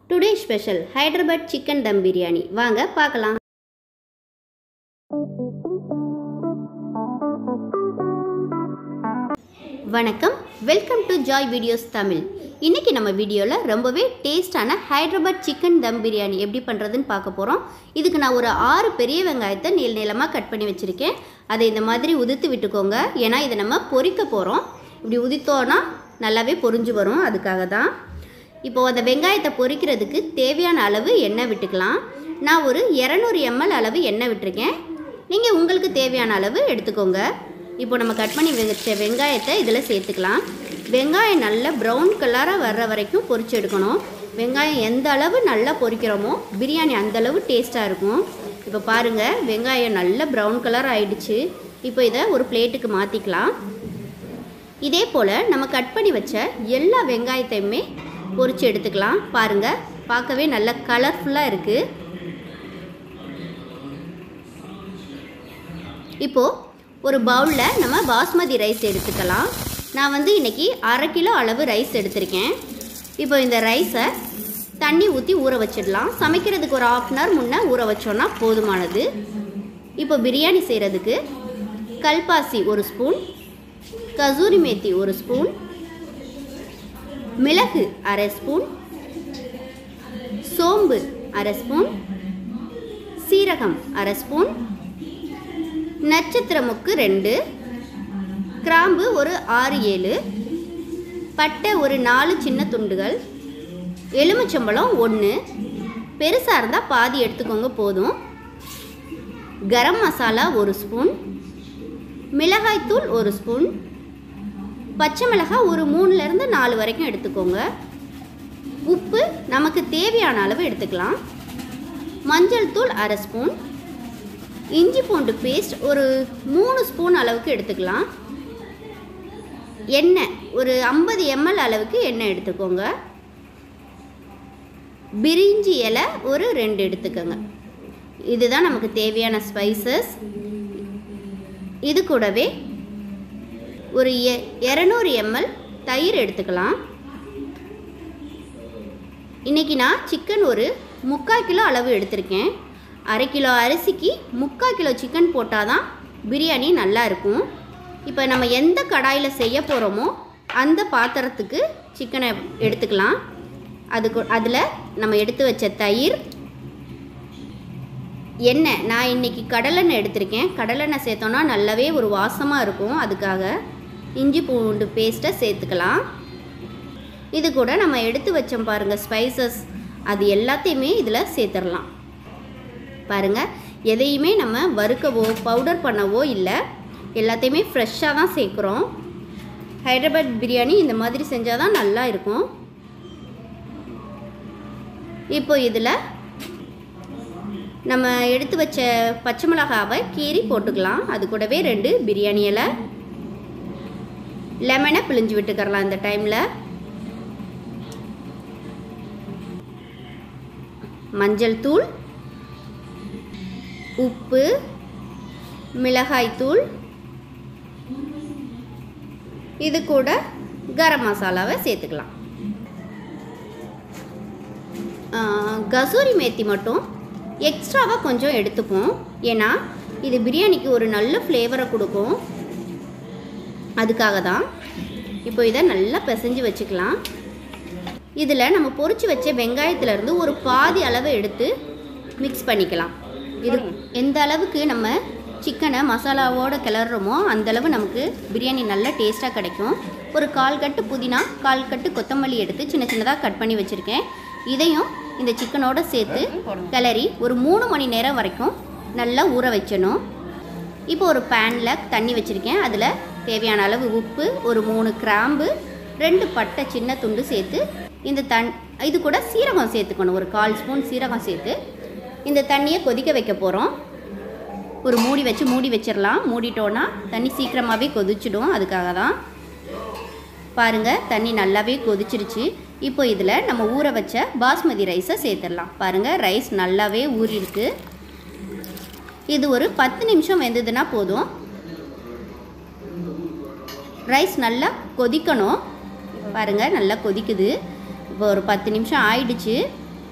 today special Hyderabad chicken dum biryani வாங்க பார்க்கலாம் வணக்கம் welcome to Joy videos Tamil இன்னைக்கு நம்ம வீடியோவில் ரொம்பவே டேஸ்டான ஹைதராபாத் சிக்கன் தம் பிரியாணி எப்படி பண்ணுறதுன்னு பார்க்க போகிறோம் இதுக்கு நான் ஒரு ஆறு பெரிய வெங்காயத்தை நீள் நீளமாக கட் பண்ணி வச்சுருக்கேன் அதை இந்த மாதிரி உதிர்த்து விட்டுக்கோங்க ஏன்னா இதை நம்ம பொரிக்க போகிறோம் இப்படி உதித்தோன்னா நல்லாவே பொரிஞ்சு வரும் அதுக்காக தான் இப்போது அந்த வெங்காயத்தை பொரிக்கிறதுக்கு தேவையான அளவு எண்ணெய் விட்டுக்கலாம் நான் ஒரு இரநூறு எம்எல் அளவு எண்ணெய் விட்டுருக்கேன் நீங்கள் உங்களுக்கு தேவையான அளவு எடுத்துக்கோங்க இப்போ நம்ம கட் பண்ணி வச்ச வெங்காயத்தை இதில் சேர்த்துக்கலாம் வெங்காயம் நல்லா ப்ரௌன் கலராக வர்ற வரைக்கும் பொரிச்சு எடுக்கணும் வெங்காயம் எந்த அளவு நல்லா பொரிக்கிறோமோ பிரியாணி அந்த அளவு டேஸ்ட்டாக இருக்கும் இப்போ பாருங்கள் வெங்காயம் நல்ல ப்ரௌன் கலர் ஆயிடுச்சு இப்போ இதை ஒரு பிளேட்டுக்கு மாற்றிக்கலாம் இதே போல் நம்ம கட் பண்ணி வச்ச எல்லா வெங்காயத்தையுமே பொரிச்சு எடுத்துக்கலாம் பாருங்கள் பார்க்கவே நல்ல கலர்ஃபுல்லாக இருக்குது இப்போது ஒரு பவுலில் நம்ம பாஸ்மதி ரைஸ் எடுத்துக்கலாம் நான் வந்து இன்றைக்கி அரை கிலோ அளவு ரைஸ் எடுத்திருக்கேன் இப்போ இந்த ரைஸை தண்ணி ஊற்றி ஊற வச்சிடலாம் சமைக்கிறதுக்கு ஒரு ஆஃப் அன் ஹவர் முன்னே ஊற வச்சோன்னா போதுமானது இப்போ பிரியாணி செய்கிறதுக்கு கல்பாசி ஒரு ஸ்பூன் கசூரி மேத்தி ஒரு ஸ்பூன் மிளகு அரை ஸ்பூன் சோம்பு அரை ஸ்பூன் சீரகம் அரை ஸ்பூன் நட்சத்திர முக்கு ரெண்டு கிராம்பு ஒரு ஆறு ஏழு பட்டை ஒரு நாலு சின்ன துண்டுகள் எலுமிச்சம்பழம் ஒன்று பெருசாக இருந்தால் பாதி எடுத்துக்கோங்க போதும் கரம் மசாலா ஒரு ஸ்பூன் மிளகாய்த்தூள் ஒரு ஸ்பூன் பச்சை மிளகாய் ஒரு மூணுலேருந்து நாலு வரைக்கும் எடுத்துக்கோங்க உப்பு நமக்கு தேவையான அளவு எடுத்துக்கலாம் மஞ்சள் தூள் அரை ஸ்பூன் இஞ்சி பூண்டு பேஸ்ட் ஒரு மூணு ஸ்பூன் அளவுக்கு எடுத்துக்கலாம் எண்ணெய் ஒரு ஐம்பது எம்எல் அளவுக்கு எண்ணெய் எடுத்துக்கோங்க பிரிஞ்சி இலை ஒரு ரெண்டு எடுத்துக்கோங்க இதுதான் நமக்கு தேவையான ஸ்பைசஸ் இது கூடவே ஒரு எ இரநூறு எம்எல் தயிர் எடுத்துக்கலாம் இன்றைக்கி நான் சிக்கன் ஒரு முக்கால் கிலோ அளவு எடுத்திருக்கேன் அரை கிலோ அரிசிக்கு முக்கால் கிலோ சிக்கன் போட்டால் தான் பிரியாணி நல்லா இருக்கும் இப்போ நம்ம எந்த கடாயில் செய்ய போகிறோமோ அந்த பாத்திரத்துக்கு சிக்கனை எடுத்துக்கலாம் அதுக்கு அதில் நம்ம எடுத்து வச்ச தயிர் எண்ணெய் நான் இன்றைக்கி கடலெண்ணெய் எடுத்திருக்கேன் கடலெண்ணெய் சேர்த்தோன்னா நல்லாவே ஒரு வாசமாக இருக்கும் அதுக்காக இஞ்சி பூண்டு பேஸ்ட்டை சேர்த்துக்கலாம் இது கூட நம்ம எடுத்து வச்சோம் பாருங்கள் ஸ்பைசஸ் அது எல்லாத்தையுமே இதில் சேர்த்துடலாம் பாருங்கள் எதையுமே நம்ம வறுக்கவோ பவுடர் பண்ணவோ இல்லை எல்லாத்தையுமே ஃப்ரெஷ்ஷாக தான் சேர்க்குறோம் ஹைதராபாத் பிரியாணி இந்த மாதிரி செஞ்சால் தான் நல்லா இருக்கும் இப்போ இதில் நம்ம எடுத்து வச்ச பச்சை மிளகாவை கீறி போட்டுக்கலாம் அது கூடவே ரெண்டு பிரியாணி இலை லெமனை பிழிஞ்சு விட்டுக்கரலாம் இந்த டைமில் மஞ்சள் தூள் உப்பு மிளகாய்த்தூள் இது கூட கரம் மசாலாவை சேர்த்துக்கலாம் கசூரி மேத்தி மட்டும் எக்ஸ்ட்ராவாக கொஞ்சம் எடுத்துப்போம் ஏன்னா இது பிரியாணிக்கு ஒரு நல்ல ஃப்ளேவரை கொடுக்கும் அதுக்காக தான் இப்போ இதை நல்லா பிசைஞ்சு வச்சுக்கலாம் இதில் நம்ம பொறிச்சு வச்ச வெங்காயத்துலேருந்து ஒரு பாதி அளவை எடுத்து மிக்ஸ் பண்ணிக்கலாம் இது எந்த அளவுக்கு நம்ம சிக்கனை மசாலாவோடு கிளறோமோ அந்தளவு நமக்கு பிரியாணி நல்ல டேஸ்ட்டாக கிடைக்கும் ஒரு கால் கட்டு புதினா கால் கட்டு கொத்தமல்லி எடுத்து சின்ன சின்னதாக கட் பண்ணி வச்சுருக்கேன் இதையும் இந்த சிக்கனோடு சேர்த்து கிளறி ஒரு மூணு மணி நேரம் வரைக்கும் நல்லா ஊற வச்சணும் இப்போ ஒரு பேனில் தண்ணி வச்சுருக்கேன் அதில் தேவையான அளவு உப்பு ஒரு மூணு கிராம்பு ரெண்டு பட்டை சின்ன துண்டு சேர்த்து இந்த தன் இது கூட சீரகம் சேர்த்துக்கணும் ஒரு கால் ஸ்பூன் சீரகம் சேர்த்து இந்த தண்ணியை கொதிக்க வைக்க போகிறோம் ஒரு மூடி வச்சு மூடி வச்சிடலாம் மூடிட்டோன்னா தண்ணி சீக்கிரமாகவே கொதிச்சிடும் அதுக்காக தான் பாருங்கள் தண்ணி நல்லாவே கொதிச்சிருச்சு இப்போ இதில் நம்ம ஊற வச்ச பாஸ்மதி ரைஸை சேர்த்துடலாம் பாருங்கள் ரைஸ் நல்லாவே ஊறிருக்கு இது ஒரு பத்து நிமிஷம் வெந்ததுன்னா போதும் ரைஸ் நல்லா கொதிக்கணும் பாருங்கள் நல்லா கொதிக்குது இப்போ ஒரு பத்து நிமிஷம் ஆயிடுச்சு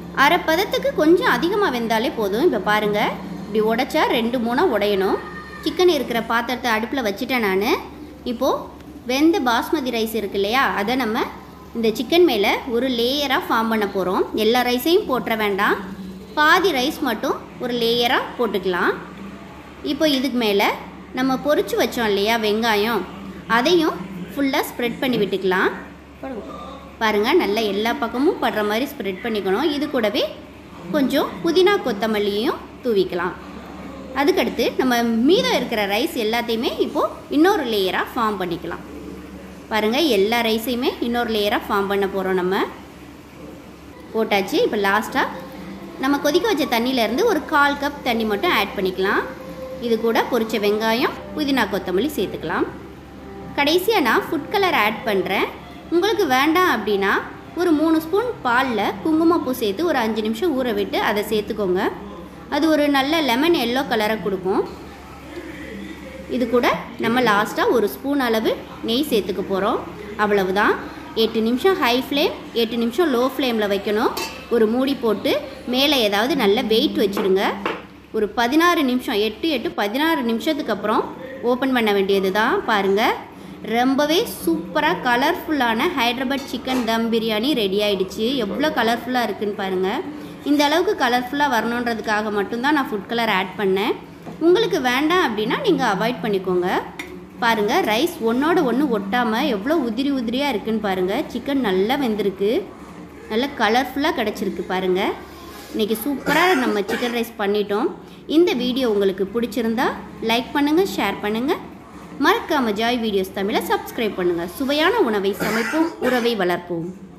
அரை பதத்துக்கு கொஞ்சம் அதிகமாக வெந்தாலே போதும் இப்போ பாருங்கள் இப்படி உடைச்சா ரெண்டு மூணாக உடையணும் சிக்கன் இருக்கிற பாத்திரத்தை அடுப்பில் வச்சுட்டேன் நான் இப்போது வெந்த பாஸ்மதி ரைஸ் இருக்கு இல்லையா அதை நம்ம இந்த சிக்கன் மேலே ஒரு லேயராக ஃபார்ம் பண்ண போகிறோம் எல்லா ரைஸையும் போட்டுற வேண்டாம் பாதி ரைஸ் மட்டும் ஒரு லேயராக போட்டுக்கலாம் இப்போ இதுக்கு மேலே நம்ம பொரிச்சு வச்சோம் இல்லையா வெங்காயம் அதையும் ஃபுல்லாக ஸ்ப்ரெட் பண்ணி விட்டுக்கலாம் பாருங்கள் நல்லா எல்லா பக்கமும் படுற மாதிரி ஸ்ப்ரெட் பண்ணிக்கணும் இது கூடவே கொஞ்சம் புதினா கொத்தமல்லியும் தூவிக்கலாம் அதுக்கடுத்து நம்ம மீதம் இருக்கிற ரைஸ் எல்லாத்தையுமே இப்போது இன்னொரு லேயராக ஃபார்ம் பண்ணிக்கலாம் பாருங்கள் எல்லா ரைஸையுமே இன்னொரு லேயராக ஃபார்ம் பண்ண போகிறோம் நம்ம போட்டாச்சு இப்போ லாஸ்ட்டாக நம்ம கொதிக்க வச்ச தண்ணியிலேருந்து ஒரு கால் கப் தண்ணி மட்டும் ஆட் பண்ணிக்கலாம் இது கூட பொரிச்ச வெங்காயம் புதினா கொத்தமல்லி சேர்த்துக்கலாம் கடைசியாக நான் ஃபுட் கலர் ஆட் பண்ணுறேன் உங்களுக்கு வேண்டாம் அப்படின்னா ஒரு மூணு ஸ்பூன் பாலில் குங்குமப்பூ சேர்த்து ஒரு அஞ்சு நிமிஷம் ஊற விட்டு அதை சேர்த்துக்கோங்க அது ஒரு நல்ல லெமன் எல்லோ கலரை கொடுக்கும் இது கூட நம்ம லாஸ்ட்டாக ஒரு ஸ்பூன் அளவு நெய் சேர்த்துக்க போகிறோம் அவ்வளவுதான் எட்டு நிமிஷம் ஹை ஃப்ளேம் எட்டு நிமிஷம் லோ ஃப்ளேமில் வைக்கணும் ஒரு மூடி போட்டு மேலே ஏதாவது நல்ல வெயிட் வச்சுருங்க ஒரு பதினாறு நிமிஷம் எட்டு எட்டு பதினாறு நிமிஷத்துக்கு அப்புறம் ஓப்பன் பண்ண வேண்டியது தான் பாருங்கள் ரொம்பவே சூப்பராக கலர்ஃபுல்லான ஹைதராபாத் சிக்கன் தம் பிரியாணி ரெடி ஆயிடுச்சு எவ்வளோ கலர்ஃபுல்லாக இருக்குன்னு பாருங்கள் இந்த அளவுக்கு கலர்ஃபுல்லாக வரணுன்றதுக்காக மட்டும்தான் நான் ஃபுட் கலர் ஆட் பண்ணேன் உங்களுக்கு வேண்டாம் அப்படின்னா நீங்கள் அவாய்ட் பண்ணிக்கோங்க பாருங்கள் ரைஸ் ஒன்றோட ஒன்று ஒட்டாமல் எவ்வளோ உதிரி உதிரியாக இருக்குன்னு பாருங்கள் சிக்கன் நல்லா வெந்திருக்கு நல்லா கலர்ஃபுல்லாக கிடச்சிருக்கு பாருங்கள் இன்றைக்கி சூப்பராக நம்ம சிக்கன் ரைஸ் பண்ணிட்டோம் இந்த வீடியோ உங்களுக்கு பிடிச்சிருந்தா லைக் பண்ணுங்கள் ஷேர் பண்ணுங்கள் மறக்காமல் ஜாய் வீடியோஸ் தமிழை சப்ஸ்கிரைப் பண்ணுங்கள் சுவையான உணவை சமைப்போம் உறவை வளர்ப்போம்